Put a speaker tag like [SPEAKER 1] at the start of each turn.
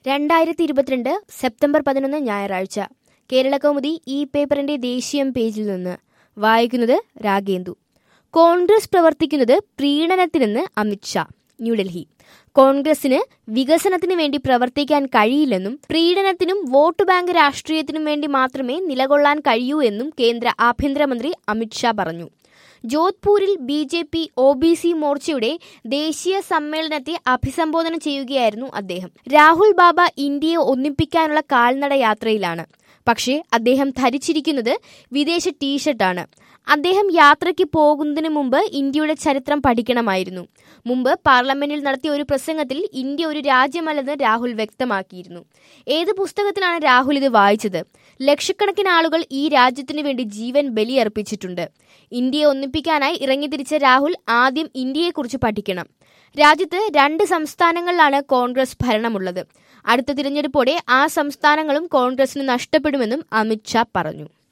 [SPEAKER 1] രണ്ടായിരത്തി ഇരുപത്തിരണ്ട് സെപ്റ്റംബർ പതിനൊന്ന് ഞായറാഴ്ച കേരളകൗമുദി ഈ പേപ്പറിന്റെ ദേശീയം പേജിൽ നിന്ന് വായിക്കുന്നത് രാഗേന്ദു കോൺഗ്രസ് പ്രവർത്തിക്കുന്നത് പ്രീണനത്തിനെന്ന് അമിത്ഷാ ന്യൂഡൽഹി കോൺഗ്രസിന് വികസനത്തിന് വേണ്ടി പ്രവർത്തിക്കാൻ കഴിയില്ലെന്നും പ്രീണനത്തിനും വോട്ട് ബാങ്ക് രാഷ്ട്രീയത്തിനും വേണ്ടി മാത്രമേ നിലകൊള്ളാൻ കഴിയൂ എന്നും കേന്ദ്ര ആഭ്യന്തരമന്ത്രി അമിത്ഷാ പറഞ്ഞു ജോധ്പൂരിൽ B J P O B C മോർച്ചയുടെ ദേശീയ സമ്മേളനത്തെ അഭിസംബോധന ചെയ്യുകയായിരുന്നു അദ്ദേഹം രാഹുൽ ബാബ ഇന്ത്യയെ ഒന്നിപ്പിക്കാനുള്ള കാൽനട യാത്രയിലാണ് പക്ഷേ അദ്ദേഹം ധരിച്ചിരിക്കുന്നത് വിദേശ ടീഷർട്ടാണ് അദ്ദേഹം യാത്രയ്ക്ക് പോകുന്നതിന് മുമ്പ് ഇന്ത്യയുടെ ചരിത്രം പഠിക്കണമായിരുന്നു മുമ്പ് പാർലമെന്റിൽ നടത്തിയ ഒരു പ്രസംഗത്തിൽ ഇന്ത്യ ഒരു രാജ്യമല്ലെന്ന് രാഹുൽ വ്യക്തമാക്കിയിരുന്നു ഏത് പുസ്തകത്തിലാണ് രാഹുൽ ഇത് വായിച്ചത് ലക്ഷക്കണക്കിന് ആളുകൾ ഈ രാജ്യത്തിനു വേണ്ടി ജീവൻ ബലിയർപ്പിച്ചിട്ടുണ്ട് ഇന്ത്യയെ ഒന്നിപ്പിക്കാനായി ഇറങ്ങിത്തിരിച്ച രാഹുൽ ആദ്യം ഇന്ത്യയെക്കുറിച്ച് പഠിക്കണം രാജ്യത്ത് രണ്ട് സംസ്ഥാനങ്ങളിലാണ് കോൺഗ്രസ് ഭരണമുള്ളത് അടുത്ത തിരഞ്ഞെടുപ്പോടെ ആ സംസ്ഥാനങ്ങളും കോൺഗ്രസിന് നഷ്ടപ്പെടുമെന്നും അമിത്ഷാ പറഞ്ഞു